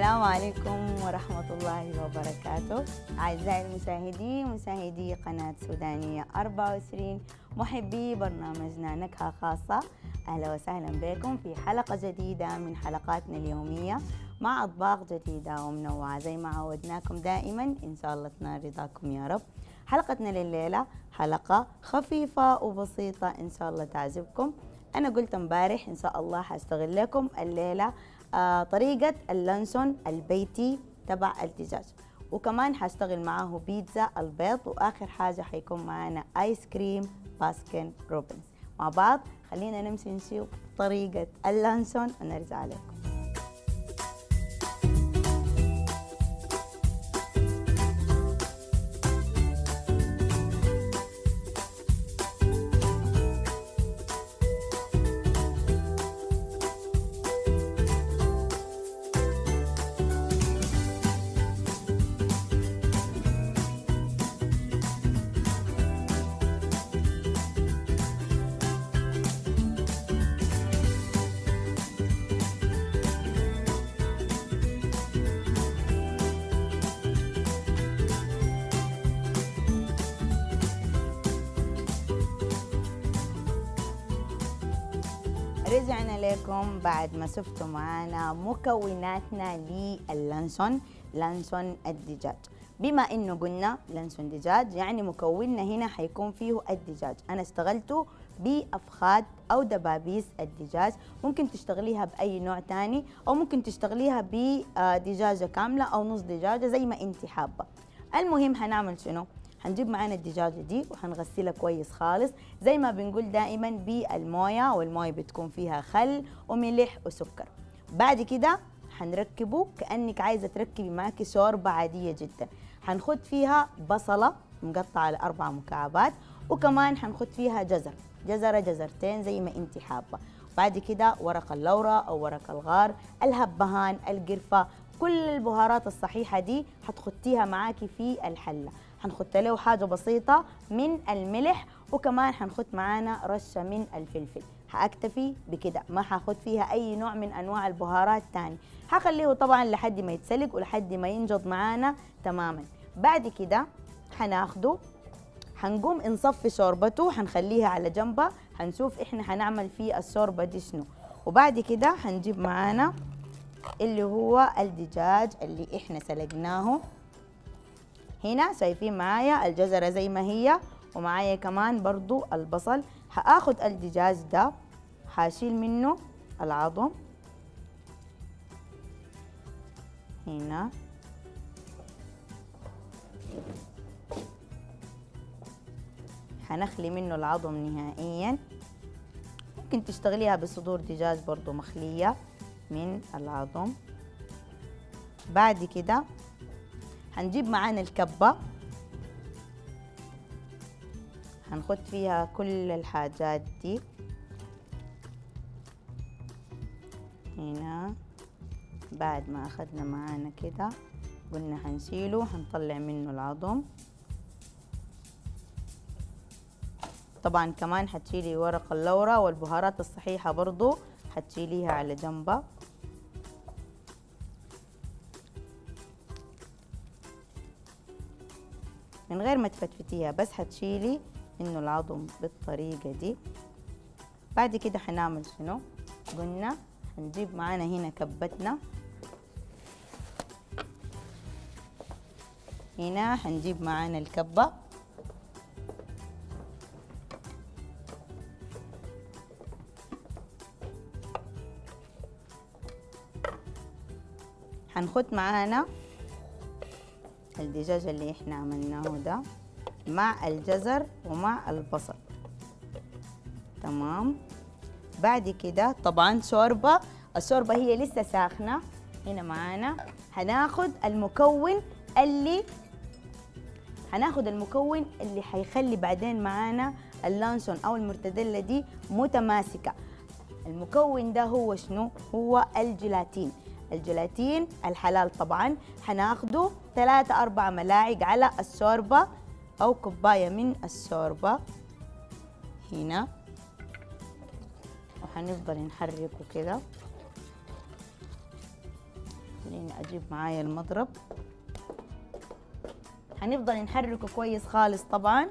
السلام عليكم ورحمة الله وبركاته أعزائي المشاهدين مشاهدي قناة سودانية 24 محبي برنامجنا نكهة خاصة أهلا وسهلا بكم في حلقة جديدة من حلقاتنا اليومية مع أطباق جديدة ومنوعة زي ما عودناكم دائما إن شاء الله تنال رضاكم يا رب حلقتنا لليلة حلقة خفيفة وبسيطة إن شاء الله تعجبكم أنا قلت امبارح إن شاء الله حاشتغل لكم الليلة آه طريقة اللانسون البيتي تبع الدجاج وكمان حاشتغل معاه بيتزا البيض وآخر حاجة حيكون معانا آيس كريم باسكن روبنز مع بعض خلينا نمشي نشوف طريقة اللانسون ونرجع لكم رجعنا لكم بعد ما شفتوا معانا مكوناتنا للانسون لانسون الدجاج بما انه قلنا لانسون دجاج يعني مكوننا هنا حيكون فيه الدجاج انا اشتغلته بافخاد او دبابيس الدجاج ممكن تشتغليها باي نوع تاني او ممكن تشتغليها بدجاجه كامله او نص دجاجه زي ما انت حابه المهم هنعمل شنو هنجيب معانا الدجاجة دي وهنغسلها كويس خالص زي ما بنقول دائما بالموية والموية بتكون فيها خل وملح وسكر بعد كده هنركبه كأنك عايزة تركبي معاكي شوربة عادية جدا هنخد فيها بصلة مقطعة على أربع مكعبات وكمان هنخد فيها جزر جزرة جزرتين زي ما انت حابة بعد كده ورق اللورة أو ورق الغار الهبهان القرفة كل البهارات الصحيحة دي هتخديها معاكي في الحلة هنخد له حاجة بسيطة من الملح وكمان هنخد معانا رشة من الفلفل هأكتفي بكده ما هاخد فيها أي نوع من أنواع البهارات تاني هخليه طبعا لحد ما يتسلق ولحد ما ينجض معانا تماما بعد كده هناخده هنقوم نصفي شوربته هنخليها على جنبها هنشوف احنا هنعمل فيه الشوربة دي شنو وبعد كده هنجيب معانا اللي هو الدجاج اللي احنا سلقناه هنا شايفين معايا الجزرة زي ما هي ومعايا كمان برضو البصل هاخد الدجاج ده هشيل منه العظم هنا هنخلي منه العظم نهائيا ممكن تشتغليها بصدور دجاج برضو مخلية من العظم بعد كده هنجيب معانا الكبة هنخد فيها كل الحاجات دي هنا بعد ما أخدنا معانا كده قلنا هنشيله هنطلع منه العظم طبعا كمان هتشيلي ورق اللورة والبهارات الصحيحة برضو هتشيليها على جنبها من غير ما تفتفتيها بس هتشيلي منه العظم بالطريقة دي بعد كده هنعمل شنو قلنا هنجيب معانا هنا كبتنا هنا هنجيب معانا الكبة هنخد معانا الدجاج اللي احنا عملناه ده مع الجزر ومع البصل تمام بعد كده طبعا شوربة الشوربة هي لسه ساخنة هنا معانا هناخد المكون اللي هناخد المكون اللي حيخلي بعدين معانا اللانشون او المرتديلا دي متماسكة المكون ده هو شنو هو الجيلاتين الجيلاتين الحلال طبعا هناخده ثلاثة أربع ملاعق على الشوربة أو كوباية من الشوربة هنا وهنفضل نحركه كده خليني اجيب معايا المضرب هنفضل نحركه كويس خالص طبعا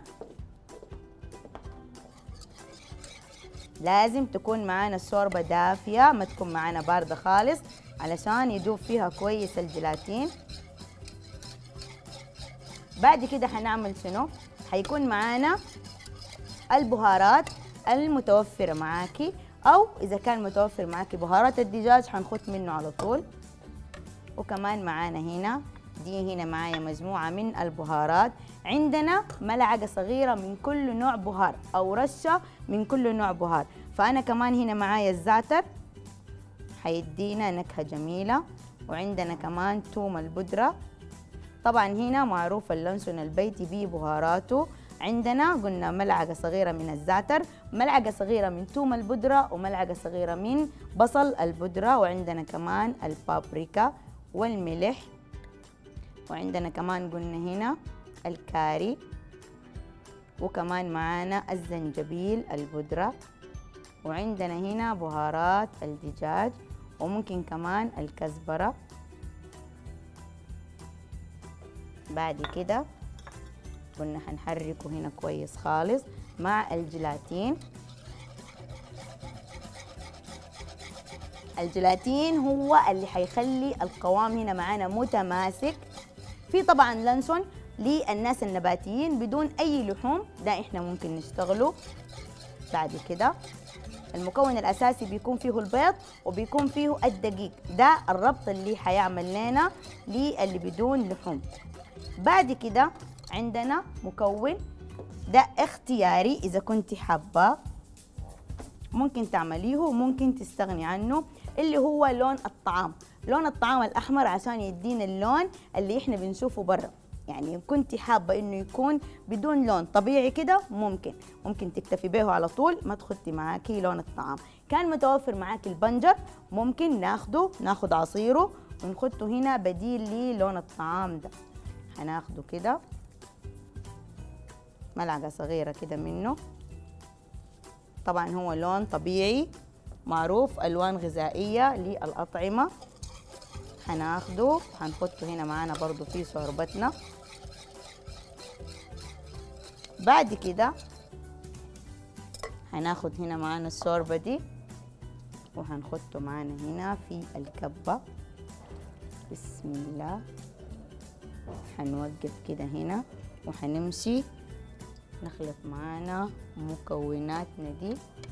لازم تكون معانا الشوربة دافية ما تكون معانا باردة خالص علشان يدوب فيها كويس الجيلاتين بعد كده حنعمل شنو حيكون معانا البهارات المتوفرة معاكي أو إذا كان متوفر معاكي بهارات الدجاج حنخط منه على طول وكمان معانا هنا دي هنا معايا مجموعة من البهارات عندنا ملعقة صغيرة من كل نوع بهار أو رشة من كل نوع بهار فأنا كمان هنا معايا الزعتر حيدينا نكهة جميلة وعندنا كمان توم البودرة طبعا هنا معروف اللانشون البيتي ببهاراته عندنا قلنا ملعقة صغيرة من الزعتر ملعقة صغيرة من توم البودرة وملعقة صغيرة من بصل البودرة وعندنا كمان البابريكا والملح وعندنا كمان قلنا هنا الكاري وكمان معانا الزنجبيل البودرة وعندنا هنا بهارات الدجاج وممكن كمان الكزبرة بعد كده قلنا هنحركه هنا كويس خالص مع الجيلاتين الجيلاتين هو اللي حيخلي القوام هنا معانا متماسك في طبعا لانسون للناس النباتيين بدون اي لحوم ده احنا ممكن نشتغله بعد كده المكون الاساسي بيكون فيه البيض وبيكون فيه الدقيق ده الربط اللي حيعمل لنا للي بدون لحوم بعد كده عندنا مكون ده اختياري اذا كنت حابه ممكن تعمليه وممكن تستغني عنه اللي هو لون الطعام لون الطعام الاحمر عشان يدينا اللون اللي احنا بنشوفه برا يعني كنت حابه انه يكون بدون لون طبيعي كده ممكن ممكن تكتفي به على طول ما تخدي معاكي لون الطعام كان متوفر معاكي البنجر ممكن ناخده ناخد عصيره ونخده هنا بديل للون الطعام ده هناخده كده ملعقة صغيرة كده منه طبعا هو لون طبيعي معروف ألوان غذائية للأطعمة هناخده هنحطه هنا معانا برضو في شوربتنا بعد كده هناخد هنا معانا الشوربة دي وهنحطه معانا هنا في الكبة بسم الله هنوقف كده هنا وهنمشي نخلط معانا مكوناتنا دي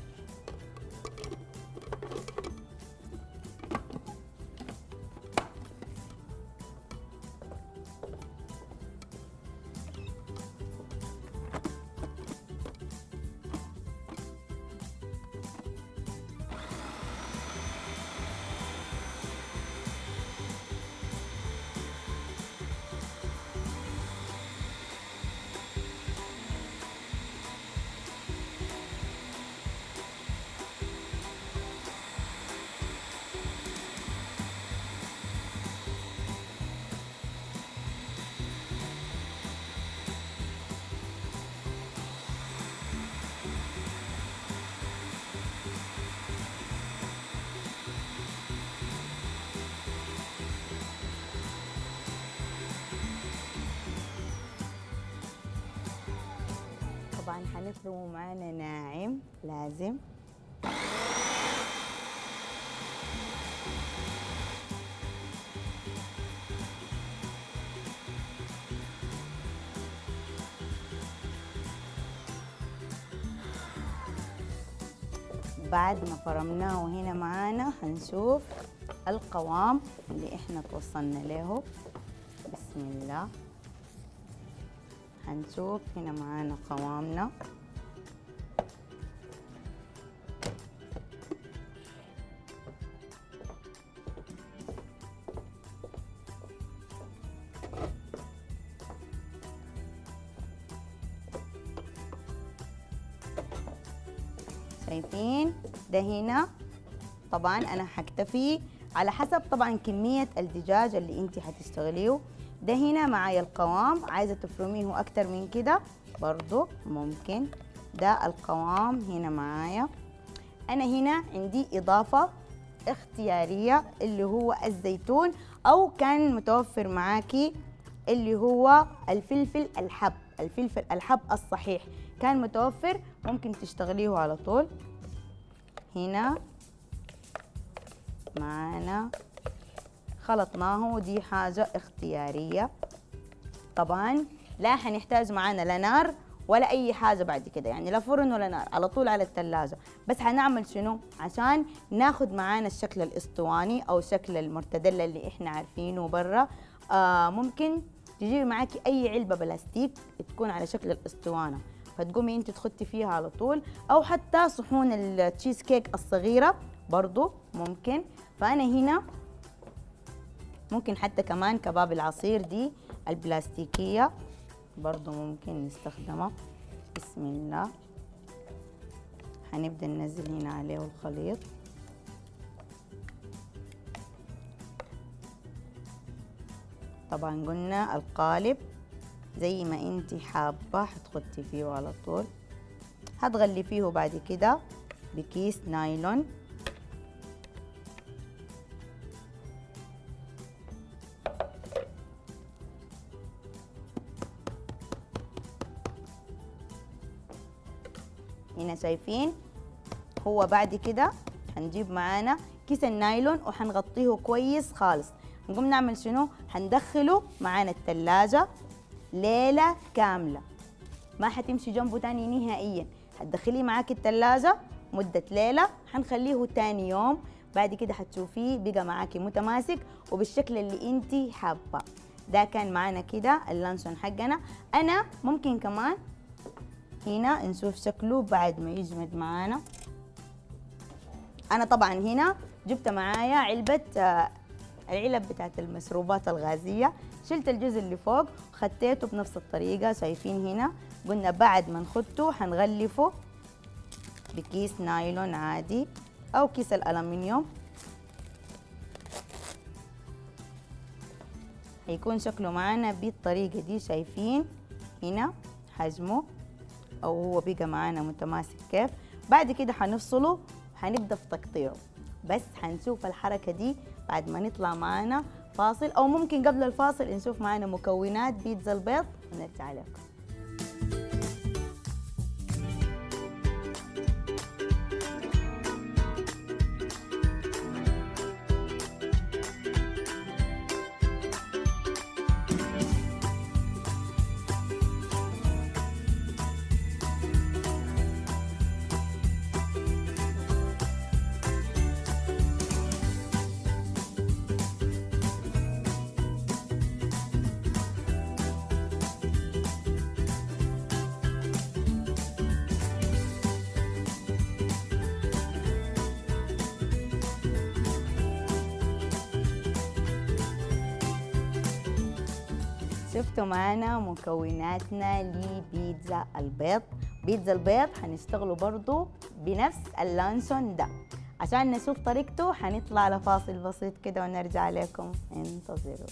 طبعا هنفرمه معانا ناعم لازم بعد ما فرمناه هنا معانا هنشوف القوام اللي احنا توصلنا له بسم الله هنشوف هنا معانا قوامنا شايفين ده هنا طبعا انا حكتفي على حسب طبعا كمية الدجاج اللي انت حتشتغليه ده هنا معايا القوام عايزة تفرميه اكتر من كده برضو ممكن ده القوام هنا معايا انا هنا عندي اضافة اختيارية اللي هو الزيتون او كان متوفر معاكي اللي هو الفلفل الحب الفلفل الحب الصحيح كان متوفر ممكن تشتغليه على طول هنا معانا خلطناه ودي حاجة اختيارية طبعا لا حنحتاج معانا لا نار ولا اي حاجه بعد كده يعني لا فرن ولا نار على طول على الثلاجه بس هنعمل شنو عشان ناخد معانا الشكل الاسطواني او شكل المرتديلا اللي احنا عارفينه برا آه ممكن تجيبي معاكي اي علبه بلاستيك تكون على شكل الاسطوانه فتقومي انت تخطي فيها على طول او حتى صحون التشيز كيك الصغيره برضو ممكن فانا هنا ممكن حتى كمان كباب العصير دي البلاستيكيه برضو ممكن نستخدمها بسم الله هنبدأ ننزل هنا عليه الخليط طبعا قلنا القالب زي ما انت حابة هتحطي فيه على طول هتغلفيه بعد كده بكيس نايلون هنا شايفين هو بعد كده هنجيب معانا كيس النايلون وحنغطيه كويس خالص نقوم نعمل شنو هندخله معانا التلاجة ليلة كاملة ما حتمشي جنبه تاني نهائيا هتدخليه معاك التلاجة مدة ليلة حنخليه تاني يوم بعد كده حتشوفيه بقى معاكي متماسك وبالشكل اللي انت حابة ده كان معانا كده اللانشون حقنا انا ممكن كمان هنا نشوف شكله بعد ما يجمد معانا انا طبعا هنا جبت معايا علبة آه، العلب بتاعت المسروبات الغازية شلت الجزء اللي فوق وخطيته بنفس الطريقة شايفين هنا قلنا بعد ما نخته حنغلفه بكيس نايلون عادي أو كيس الألمنيوم هيكون شكله معانا بالطريقة دي شايفين هنا حجمه او هو بقى معانا متماسك كيف بعد كده حنفصله حنبدا في تقطيعه بس حنشوف الحركه دي بعد ما نطلع معانا فاصل او ممكن قبل الفاصل نشوف معانا مكونات بيتزا البيض ونرجع لكم شفتوا معانا مكوناتنا لبيتزا البيض بيتزا البيض حنشتغلوا برضو بنفس اللانشون ده عشان نشوف طريقته حنطلع لفاصل بسيط كده ونرجع لكم انتظروا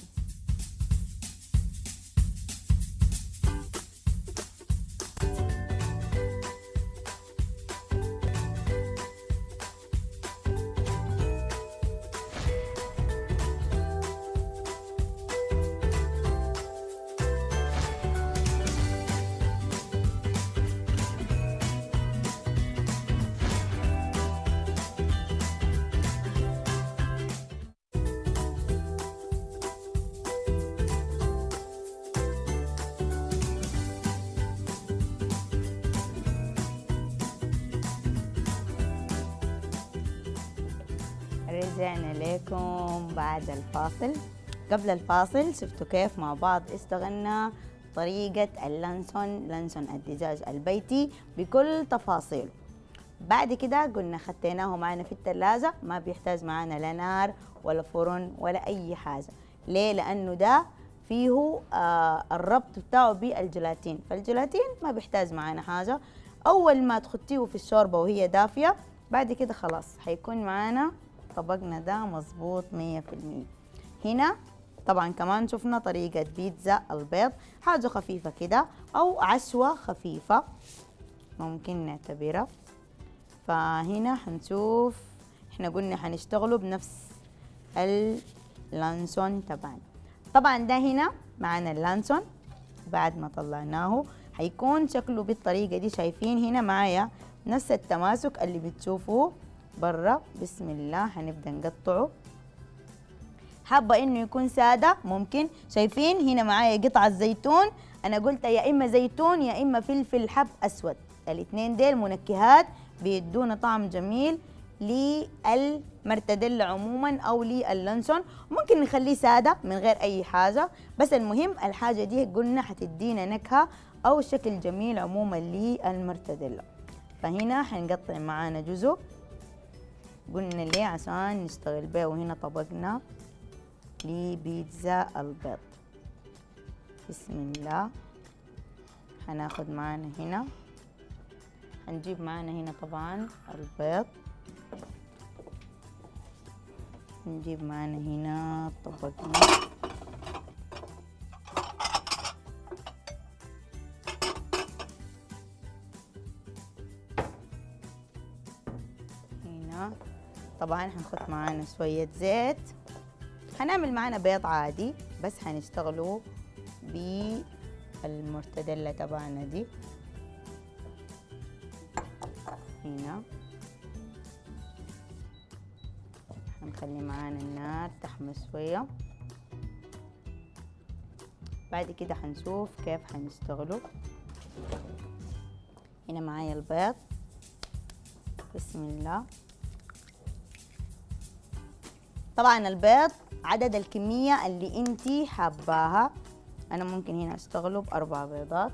رجعنا لكم بعد الفاصل قبل الفاصل شفتوا كيف مع بعض اشتغلنا طريقة اللانسون لانسون الدجاج البيتي بكل تفاصيله بعد كده قلنا خديناه معنا في الثلاجة ما بيحتاج معنا لا نار ولا فرن ولا أي حاجة ليه؟ لأنه ده فيه آه الربط بتاعه بالجيلاتين فالجيلاتين ما بيحتاج معنا حاجة أول ما تخطيه في الشوربة وهي دافية بعد كده خلاص حيكون معانا طبقنا ده مظبوط مية في المية هنا طبعا كمان شفنا طريقة بيتزا البيض حاجة خفيفة كده أو عشوة خفيفة ممكن نعتبرها فهنا حنشوف احنا قلنا حنشتغلوا بنفس لانسون تبعنا طبعا ده هنا معنا اللانسون بعد ما طلعناه هيكون شكله بالطريقة دي شايفين هنا معايا نفس التماسك اللي بتشوفوه برا بسم الله هنبدأ نقطعه حابة انه يكون سادة ممكن شايفين هنا معايا قطعة زيتون انا قلت يا اما زيتون يا اما فلفل حب اسود الاثنين ديل منكهات بيدونا طعم جميل للمرتديلا عموما او لللانسون ممكن نخليه ساده من غير اي حاجه بس المهم الحاجه دي قلنا حتدينا نكهه او شكل جميل عموما للمرتديلا فهنا حنقطع معانا جزء قلنا ليه عشان نشتغل بيه وهنا طبقنا لبيتزا البيض بسم الله هناخد معانا هنا هنجيب معانا هنا طبعا البيض نجيب معانا هنا طبقنا هنا طبعا هنحط معانا شوية زيت هنعمل معانا بيض عادي بس هنشتغلوا بالمرتدلة تبعنا دي هنا هنخلي معانا النار تحمى شوية بعد كده هنشوف كيف هنشتغلوا هنا معايا البيض بسم الله طبعا البيض عدد الكمية اللي انتي حاباها انا ممكن هنا اشتغله باربع بيضات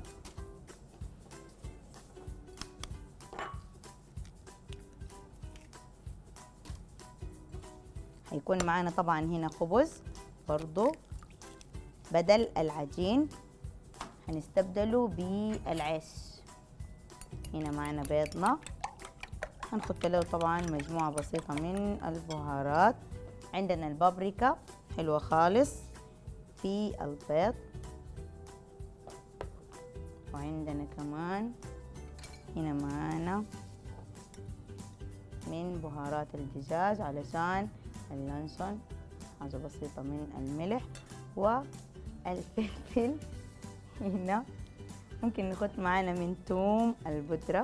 هيكون معانا طبعا هنا خبز برضو بدل العجين هنستبدله بالعيش هنا معانا بيضنا هنحط له طبعا مجموعة بسيطة من البهارات عندنا البابريكا حلوة خالص في البيض وعندنا كمان هنا معانا من بهارات الدجاج علشان اللانشون حاجة بسيطة من الملح والفلفل هنا ممكن نحط معانا من توم البودرة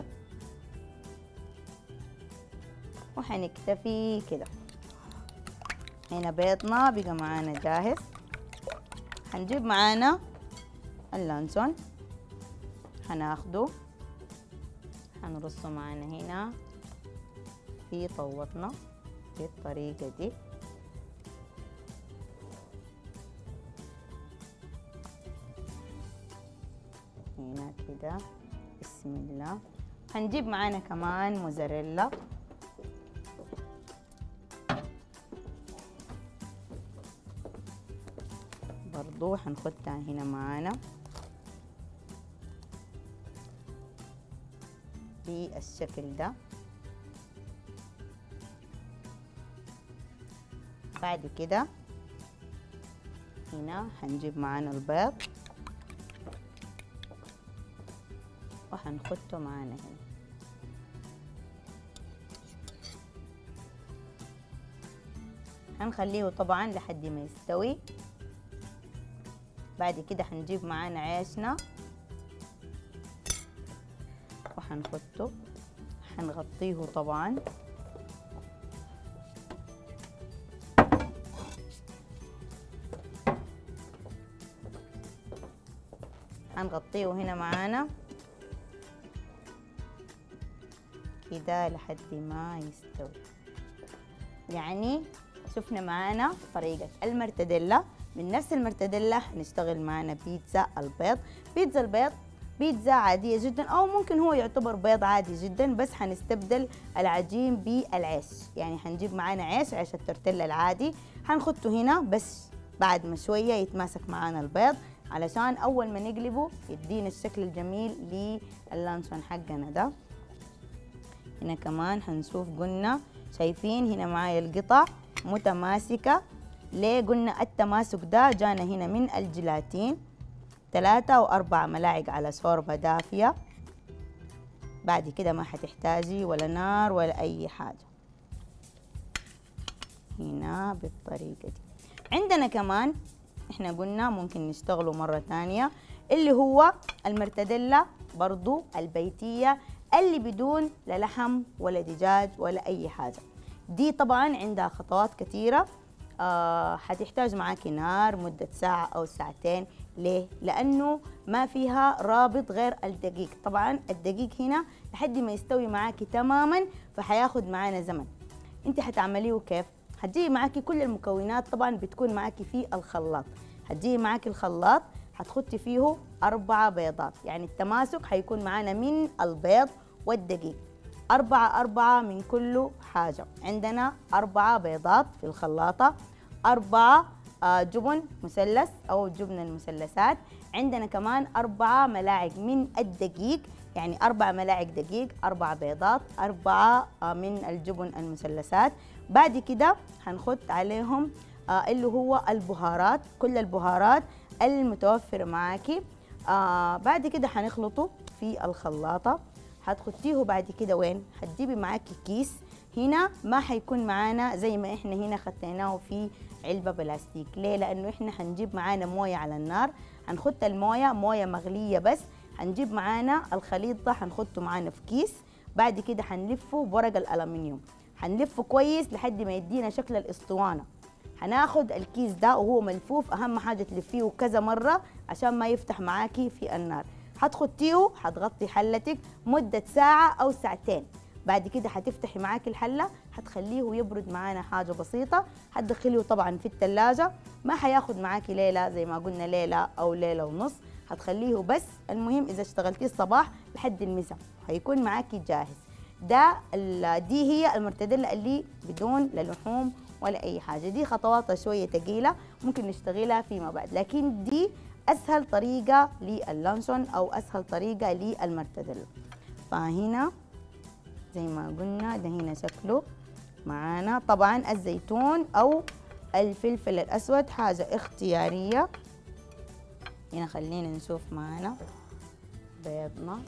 وحنكتفي كده هنا بيضنا بقى معانا جاهز هنجيب معانا اللانشون هناخده هنرصه معانا هنا في طوتنا بالطريقة دي هنا كده بسم الله هنجيب معانا كمان موزاريلا برضو هنخدها هنا معانا بالشكل ده بعد كده هنا هنجيب معانا البيض وهنخده معانا هنا هنخليه طبعا لحد ما يستوي بعد كده هنجيب معانا عيشنا وهنحطه هنغطيه طبعا هنغطيه هنا معانا كده لحد ما يستوي يعني شفنا معانا طريقة المرتديلا من نفس المرتديلا هنشتغل معانا بيتزا البيض بيتزا البيض بيتزا عادية جدا أو ممكن هو يعتبر بيض عادي جدا بس هنستبدل العجين بالعيش يعني هنجيب معانا عيش عيش التورتيلا العادي هنخده هنا بس بعد ما شوية يتماسك معانا البيض علشان أول ما نقلبه يدينا الشكل الجميل لللانشون حقنا ده هنا كمان هنشوف قلنا شايفين هنا معايا القطع متماسكة ليه قلنا التماسك ده جانا هنا من الجيلاتين ثلاثة أو أربع ملاعق على شوربة دافية بعد كده ما حتحتاجي ولا نار ولا أي حاجة هنا بالطريقة دي عندنا كمان احنا قلنا ممكن نشتغله مرة ثانية اللي هو المرتديلا برضو البيتية اللي بدون لا لحم ولا دجاج ولا أي حاجة دي طبعا عندها خطوات كثيرة آه حتحتاج معاكي نار مدة ساعة أو ساعتين ليه؟ لأنه ما فيها رابط غير الدقيق طبعا الدقيق هنا لحد ما يستوي معاكي تماما فحياخد معانا زمن انت حتعمليه كيف؟ هتجيبي معاكي كل المكونات طبعا بتكون معاكي في الخلاط هتجيبي معاكي الخلاط هتخطي فيه أربعة بيضات يعني التماسك حيكون معانا من البيض والدقيق أربعة أربعة من كل حاجة عندنا أربعة بيضات في الخلاطة أربعة آه، جبن مثلث أو جبن المثلثات عندنا كمان أربعة ملاعق من الدقيق يعني أربع ملاعق دقيق أربع بيضات أربعة آه، من الجبن المثلثات بعد كده هنخط عليهم آه، اللي هو البهارات كل البهارات المتوفرة معاكي آه بعد كده هنخلطه في الخلاطة هتخطيه بعد كده وين هتجيبي معاكي كيس هنا ما حيكون معانا زي ما احنا هنا خطيناه في علبة بلاستيك ليه لأنه احنا هنجيب معانا موية على النار هنخط الموية موية مغلية بس هنجيب معانا الخليط ده هنخطه معانا في كيس بعد كده هنلفه بورق الألمنيوم هنلفه كويس لحد ما يدينا شكل الاسطوانة هناخد الكيس ده وهو ملفوف اهم حاجه تلفيه كذا مره عشان ما يفتح معاكي في النار هتخطيه هتغطي حلتك مده ساعه او ساعتين بعد كده هتفتحي معاكي الحله هتخليه يبرد معانا حاجه بسيطه هتدخليه طبعا في الثلاجه ما حياخد معاكي ليله زي ما قلنا ليله او ليله ونص هتخليه بس المهم اذا اشتغلتيه الصباح لحد المساء هيكون معاكي جاهز ده دي هي المرتديلا اللي بدون لا لحوم ولا اي حاجه دي خطواتها شويه ثقيله ممكن نشتغلها فيما بعد لكن دي اسهل طريقه لللانشون او اسهل طريقه للمرتديلا فهنا زي ما قلنا ده هنا شكله معانا طبعا الزيتون او الفلفل الاسود حاجه اختياريه هنا خلينا نشوف معانا بيضنا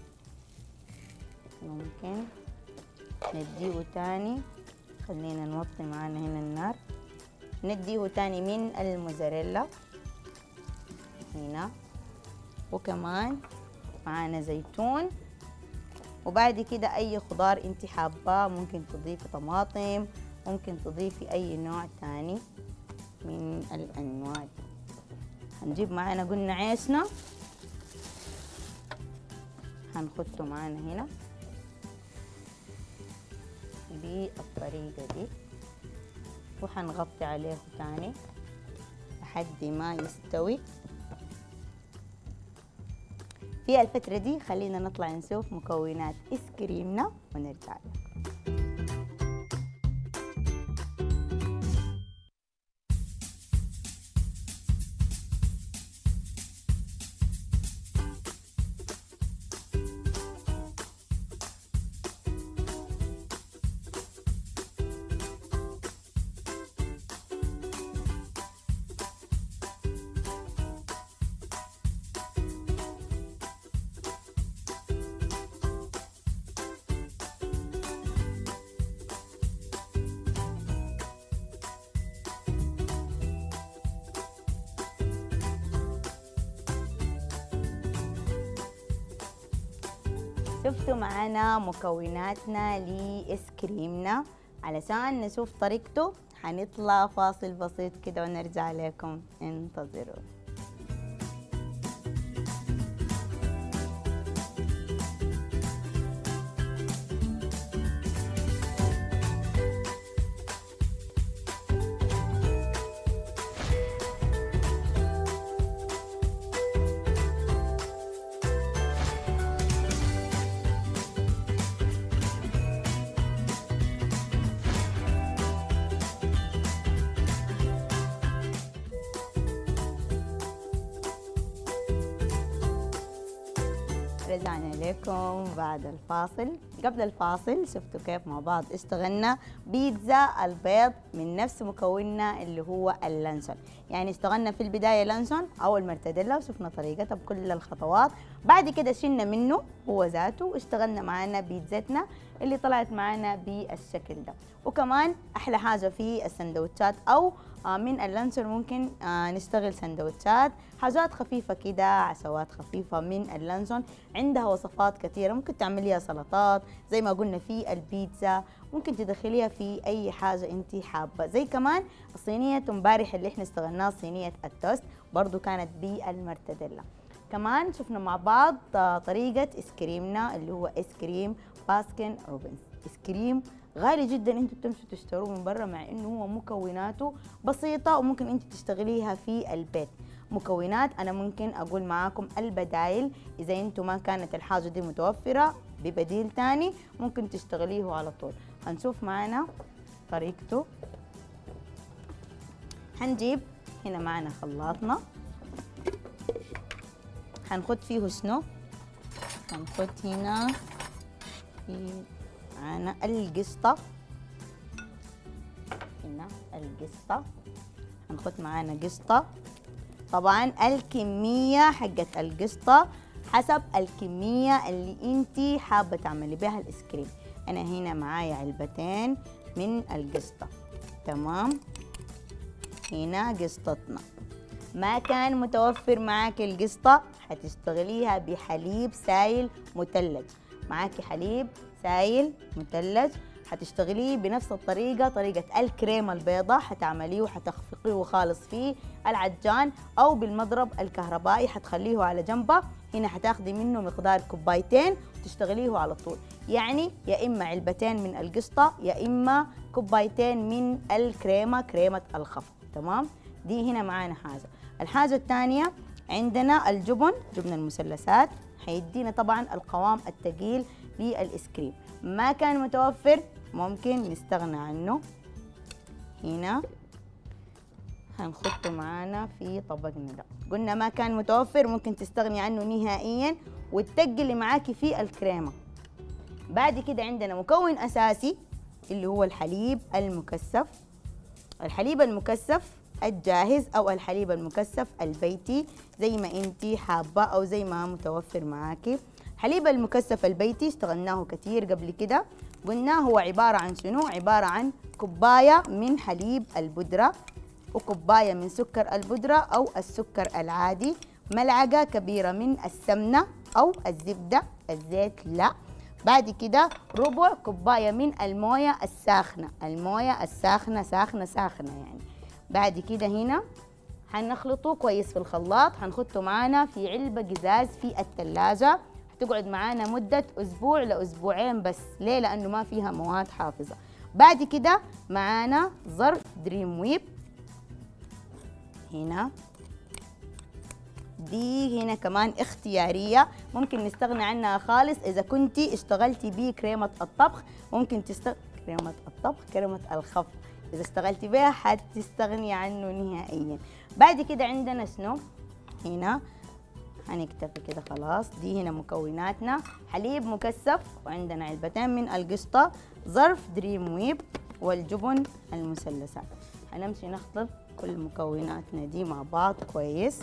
ممكن نديه تاني خلينا نوطي معانا هنا النار نديه تاني من الموزاريلا هنا وكمان معانا زيتون وبعد كده اي خضار انت حاباه ممكن تضيفي طماطم ممكن تضيفي اي نوع تاني من الانواع دي هنجيب معانا قلنا عيشنا هنخده معانا هنا بالطريقة دي وحنغطي عليه تاني لحد ما يستوي في الفترة دي خلينا نطلع نشوف مكونات ايس كريمنا ونرجع لكم شفتوا معنا مكوناتنا لإيس كريمنا علشان نشوف طريقته حنطلع فاصل بسيط كده ونرجع لكم انتظروا رجعنا لكم بعد الفاصل قبل الفاصل شفتوا كيف مع بعض اشتغلنا بيتزا البيض من نفس مكوننا اللي هو اللانشون يعني اشتغلنا في البداية لانشون أو المرتديلا وشفنا طريقتها بكل الخطوات بعد كده شلنا منه هو ذاته واشتغلنا معانا بيتزتنا اللي طلعت معانا بالشكل ده وكمان أحلى حاجة في السندوتشات أو آه، من اللانسون ممكن آه، نشتغل سندوتشات حاجات خفيفة كده عسوات خفيفة من اللانسون عندها وصفات كثيرة ممكن تعمليها سلطات زي ما قلنا في البيتزا ممكن تدخليها في أي حاجة أنت حابة زي كمان صينية امبارح اللي احنا اشتغلناها صينية التوست برضو كانت بالمرتديلا كمان شفنا مع بعض آه، طريقة اسكريمنا اللي هو اسكريم باسكن روبنز اسكريم غالي جدا انتوا بتمشوا تشتروه من برا مع انه هو مكوناته بسيطة وممكن انت تشتغليها في البيت مكونات انا ممكن اقول معاكم البدايل اذا انتوا ما كانت الحاجة دي متوفرة ببديل تاني ممكن تشتغليه على طول هنشوف معنا طريقته هنجيب هنا معنا خلاطنا هنخد فيه شنو هنخد هنا في معانا القسطة هنا القسطة هنخد معانا قسطة طبعا الكمية حقت القسطة حسب الكمية اللي انت حابة تعملي بها الايس كريم انا هنا معايا علبتين من القسطة تمام هنا قسطتنا ما كان متوفر معاك القسطة هتشتغليها بحليب سايل مثلج معاكي حليب سايل مثلج هتشتغليه بنفس الطريقة طريقة الكريمة البيضاء هتعمليه وهتخفقيه خالص فيه العجان أو بالمضرب الكهربائي هتخليه على جنبه هنا هتاخدي منه مقدار كوبايتين وتشتغليه على طول يعني يا إما علبتين من القشطة يا إما كوبايتين من الكريمة كريمة الخفق تمام دي هنا معانا حاجة الحاجة الثانية عندنا الجبن جبن المثلثات هيدينا طبعا القوام الثقيل للايس كريم ما كان متوفر ممكن نستغنى عنه هنا هنحطه معانا في طبقنا ده قلنا ما كان متوفر ممكن تستغني عنه نهائيا وتتقلي معاكي في الكريمه بعد كده عندنا مكون اساسي اللي هو الحليب المكثف الحليب المكثف الجاهز او الحليب المكثف البيتي زي ما انت حابه او زي ما متوفر معاكي الحليب المكثف البيتي اشتغلناه كثير قبل كده قلنا هو عباره عن شنو عباره عن كوبايه من حليب البودره وكوبايه من سكر البودره او السكر العادي ملعقه كبيره من السمنه او الزبده الزيت لا بعد كده ربع كوبايه من المويه الساخنه المويه الساخنه ساخنه ساخنه يعني بعد كده هنا هنخلطه كويس في الخلاط هنخطه معانا في علبة قزاز في الثلاجة هتقعد معانا مدة أسبوع لأسبوعين بس ليه؟ لأنه ما فيها مواد حافظة بعد كده معانا ظرف دريم ويب هنا دي هنا كمان اختيارية ممكن نستغنى عنها خالص إذا كنتي اشتغلتي بكريمة الطبخ ممكن تستغ... كريمة الطبخ كريمة الخفق إذا اشتغلتي بها حتستغني عنه نهائيا بعد كده عندنا شنو هنا هنكتفي كده خلاص دي هنا مكوناتنا حليب مكثف وعندنا علبتين من القشطة ظرف دريم ويب والجبن المثلثات هنمشي نخلط كل مكوناتنا دي مع بعض كويس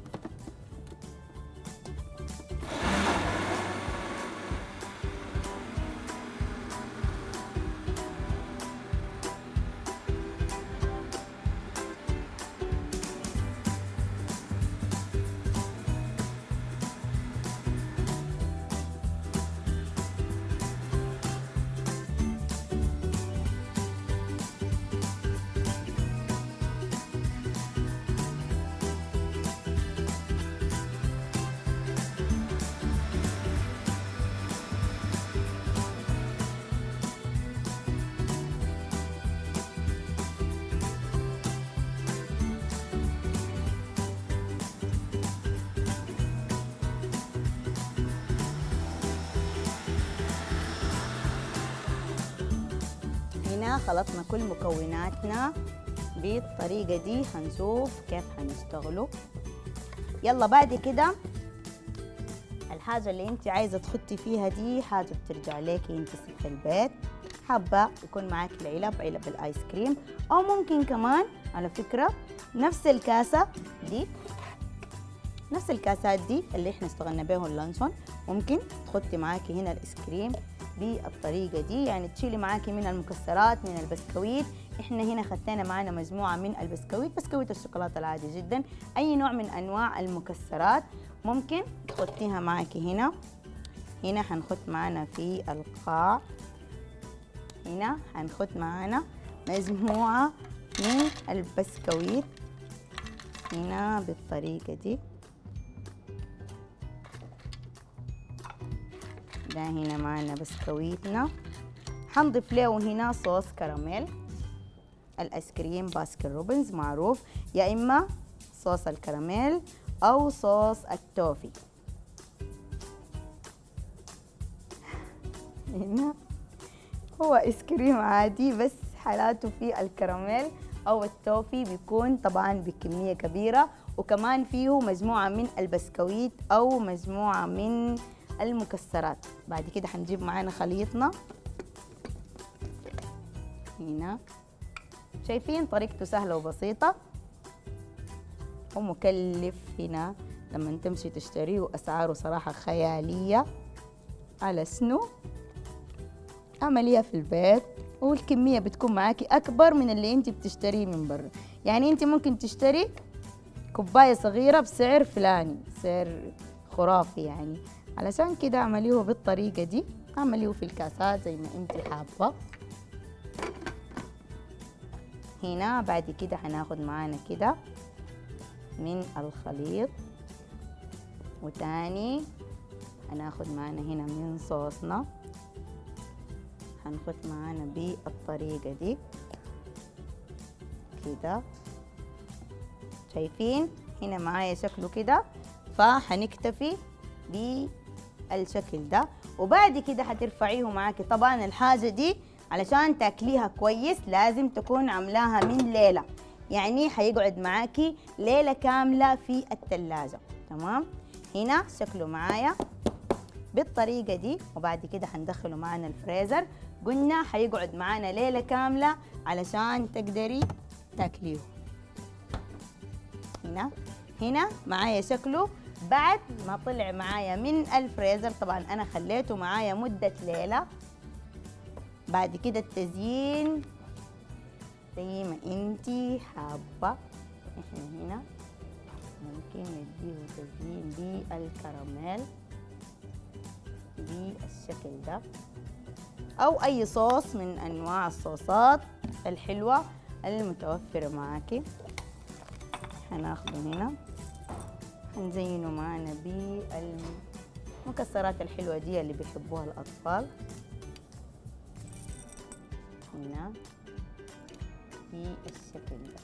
هنا خلطنا كل مكوناتنا بالطريقة دي هنشوف كيف هنشتغلوا يلا بعد كده الحاجة اللي انت عايزة تحطي فيها دي حاجة بترجع ليكي انت ست البيت حابة يكون معاك العلب علب الايس كريم او ممكن كمان على فكرة نفس الكاسة دي نفس الكاسات دي اللي احنا اشتغلنا بيهم اللانشون ممكن تحطي معاكي هنا الايس كريم بالطريقة دي يعني تشيلي معاكي من المكسرات من البسكويت احنا هنا خدتنا معنا مجموعة من البسكويت بسكويت الشوكولاتة العادي جدا أي نوع من أنواع المكسرات ممكن تحطيها معك هنا هنا هنخد معنا في القاع هنا هنخد معنا مجموعة من البسكويت هنا بالطريقة دي ده هنا معنا بسكويتنا حنضيف له هنا صوص كراميل الايس كريم باسكن روبنز معروف يا اما صوص الكراميل او صوص التوفي هنا هو ايس كريم عادي بس حالاته في الكراميل او التوفي بيكون طبعا بكميه كبيره وكمان فيه مجموعه من البسكويت او مجموعه من المكسرات بعد كده حنجيب معانا خليطنا هنا شايفين طريقته سهلة وبسيطة ومكلف هنا لما تمشي تشتريه أسعاره صراحة خيالية على سنو اعمليها في البيت والكمية بتكون معاكي أكبر من اللي أنت بتشتريه من برا يعني أنت ممكن تشتري كوباية صغيرة بسعر فلاني سعر خرافي يعني علشان كده اعمليه بالطريقة دي اعمليه في الكاسات زي ما أنت حابة هنا بعد كده هناخد معانا كده من الخليط وتاني هناخد معانا هنا من صوصنا هنخد معانا بالطريقة دي كده شايفين هنا معايا شكله كده فهنكتفي بالشكل ده وبعد كده هترفعيه معاكي طبعا الحاجة دي علشان تاكليها كويس لازم تكون عاملاها من ليلة يعني حيقعد معاكي ليلة كاملة في التلاجة تمام هنا شكله معايا بالطريقة دي وبعد كده حندخله معانا الفريزر قلنا حيقعد معانا ليلة كاملة علشان تقدري تاكليه هنا هنا معايا شكله بعد ما طلع معايا من الفريزر طبعا انا خليته معايا مدة ليلة بعد كده التزيين زي ما انتي حابة احنا هنا ممكن نديه تزيين بالكراميل بالشكل ده او اي صوص من انواع الصوصات الحلوة المتوفرة معاكي هناخده هنا هنزينه معانا بالمكسرات الحلوة دي اللي بيحبوها الأطفال هنا بالشكل ده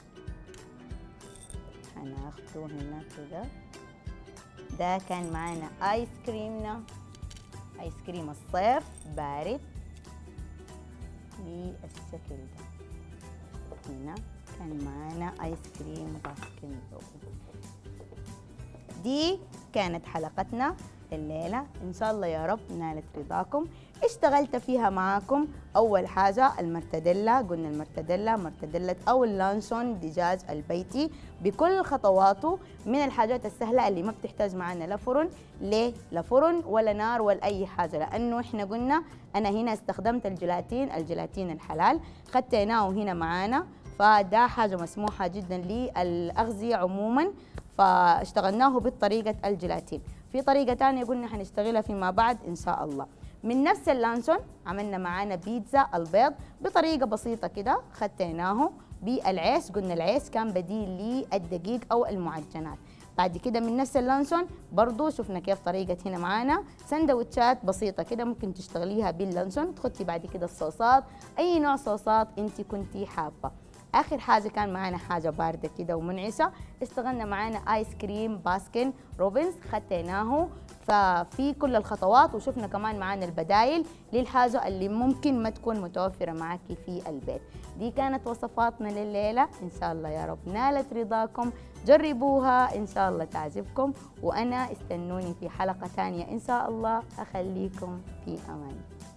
هناخده هنا كده ده كان معانا ايس كريمنا ايس كريم الصيف بارد بالشكل ده هنا كان معانا ايس كريم باسكن دي كانت حلقتنا الليلة إن شاء الله يا رب نالت رضاكم اشتغلت فيها معاكم أول حاجة المرتديلا قلنا المرتديلا مرتديلا أو اللانشون دجاج البيتي بكل خطواته من الحاجات السهلة اللي ما بتحتاج معنا لا فرن ليه لا فرن ولا نار ولا أي حاجة لأنه إحنا قلنا أنا هنا استخدمت الجيلاتين الجيلاتين الحلال خدتيناه هنا معانا فده حاجة مسموحة جدا للأغذية عموما فاشتغلناه بطريقة الجيلاتين في طريقة تانية قلنا حنشتغلها فيما بعد إن شاء الله من نفس اللانشون عملنا معانا بيتزا البيض بطريقة بسيطة كده خدتيناه بالعيش قلنا العيش كان بديل للدقيق أو المعجنات بعد كده من نفس اللانشون برضو شفنا كيف طريقة هنا معانا سندوتشات بسيطة كده ممكن تشتغليها باللانشون تخدي بعد كده الصوصات أي نوع صوصات أنت كنتي حابة اخر حاجه كان معانا حاجه بارده كده ومنعشه اشتغلنا معانا ايس كريم باسكن روبنز خديناه ففي كل الخطوات وشفنا كمان معانا البدايل للحاجه اللي ممكن ما تكون متوفره معاكي في البيت دي كانت وصفاتنا لليله ان شاء الله يا رب نالت رضاكم جربوها ان شاء الله تعجبكم وانا استنوني في حلقه ثانيه ان شاء الله اخليكم في امان